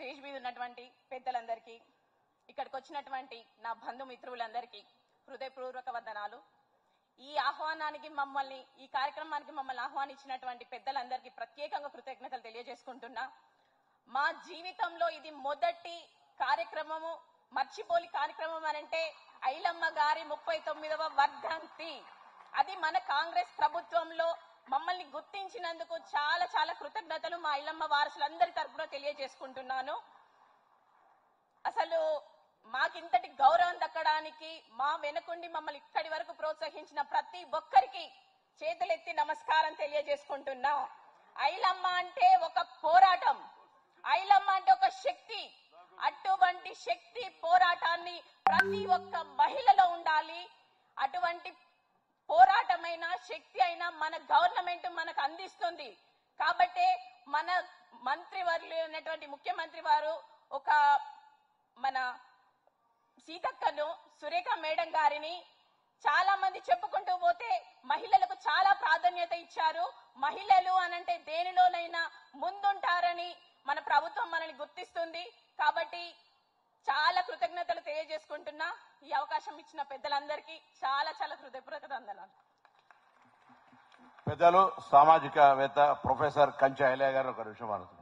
stage మీద ఉన్నటువంటి పెద్దలందరికీ ఇక్కడికి వచ్చినటువంటి నా బంధుమిత్రులందరికీ హృదయపూర్వక వందనాలు ఈ ఆహ్వానానికి మమ్మల్ని ఈ కార్యక్రమానికి మమ్మల్ని ఆహ్వానించినటువంటి పెద్దలందరికీ ప్రత్యేకంగా కృతజ్ఞతలు తెలియజేసుకుంటున్నా మా జీవితంలో ఇది మొదటి కార్యక్రమము మర్చిపోలి కార్యక్రమం అనంటే ఐలమ్మ గారి ముప్పై తొమ్మిదవ వర్ధంతి అది మన కాంగ్రెస్ ప్రభుత్వంలో మమ్మల్ని గుర్తించినందుకు చాలా చాలా కృతజ్ఞతలు మా ఐలమ్మ వారసులందరి తరపున తెలియజేసుకుంటున్నాను అసలు మాకింతటి గౌరవం దక్కడానికి మా వెనుకుండి మమ్మల్ని ఇక్కడి వరకు ప్రోత్సహించిన ప్రతి ఒక్కరికి చేతులెత్తి నమస్కారం తెలియజేసుకుంటున్నా ఐలమ్మ అంటే ఒక పోరాటం ఐలమ్మ అంటే ఒక శక్తి అటువంటి శక్తి పోరాటాన్ని ప్రతి ఒక్క మహిళలో ఉండాలి అటువంటి పోరాటమైన శక్తి అయినా మన గవర్నమెంట్ మనకు అందిస్తుంది కాబట్టే మన మంత్రివర్యులు ఉన్నటువంటి ముఖ్యమంత్రి వారు ఒక మన సీతక్కను సురేఖ మేడం గారిని చాలా మంది చెప్పుకుంటూ పోతే మహిళలకు చాలా ప్రాధాన్యత ఇచ్చారు మహిళలు అనంటే దేనిలోనైనా ముందుంటారని మన ప్రభుత్వం మనల్ని గుర్తిస్తుంది కాబట్టి చాలా కృతజ్ఞతలు తెలియజేసుకుంటున్నా ఈ అవకాశం ఇచ్చిన పెద్దలందరికీ చాలా చాలా హృదయపూర్వక వందనాలు పెద్దలు సామాజికవేత్త ప్రొఫెసర్ కంచె ఐలయ్య గారు ఒక నిమిషం మాట్లాడుతున్నారు